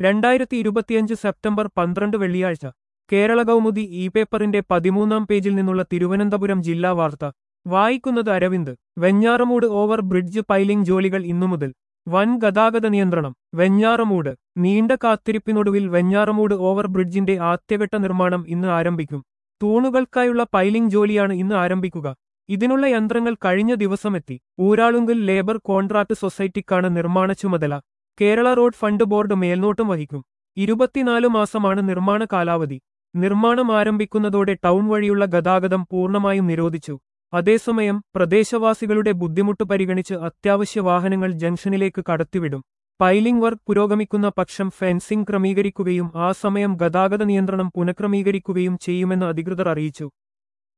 രണ്ടായിരത്തി ഇരുപത്തിയഞ്ച് സെപ്റ്റംബർ പന്ത്രണ്ട് വെള്ളിയാഴ്ച കേരള കൗമുദി ഇ പേപ്പറിന്റെ പതിമൂന്നാം പേജിൽ നിന്നുള്ള തിരുവനന്തപുരം ജില്ലാ വാർത്ത വായിക്കുന്നത് Aravind Venjaramoodu over bridge piling ജോലികൾ ഇന്നു മുതൽ വൻ ഗതാഗത നിയന്ത്രണം വെഞ്ഞാറമൂട് നീണ്ട കാത്തിരിപ്പിനൊടുവിൽ വെഞ്ഞാറമൂട് ഓവർ ബ്രിഡ്ജിന്റെ ആദ്യഘട്ട നിർമ്മാണം ഇന്ന് ആരംഭിക്കും തൂണുകൾക്കായുള്ള പൈലിംഗ് ജോലിയാണ് ഇന്ന് ആരംഭിക്കുക ഇതിനുള്ള യന്ത്രങ്ങൾ കഴിഞ്ഞ ദിവസമെത്തി ഊരാളുങ്കൽ ലേബർ കോൺട്രാക്ട് സൊസൈറ്റിക്കാണ് നിർമ്മാണ ചുമതല കേരള റോഡ് ഫണ്ട് ബോർഡ് മേൽനോട്ടം വഹിക്കും ഇരുപത്തിനാല് മാസമാണ് നിർമ്മാണ കാലാവധി നിർമ്മാണം ആരംഭിക്കുന്നതോടെ ടൗൺ വഴിയുള്ള ഗതാഗതം പൂർണ്ണമായും നിരോധിച്ചു അതേസമയം പ്രദേശവാസികളുടെ ബുദ്ധിമുട്ട് പരിഗണിച്ച് അത്യാവശ്യ വാഹനങ്ങൾ ജംഗ്ഷനിലേക്ക് കടത്തിവിടും പൈലിംഗ് വർക്ക് പുരോഗമിക്കുന്ന പക്ഷം ഫെൻസിംഗ് ക്രമീകരിക്കുകയും ആ സമയം ഗതാഗത നിയന്ത്രണം പുനഃക്രമീകരിക്കുകയും ചെയ്യുമെന്ന് അധികൃതർ അറിയിച്ചു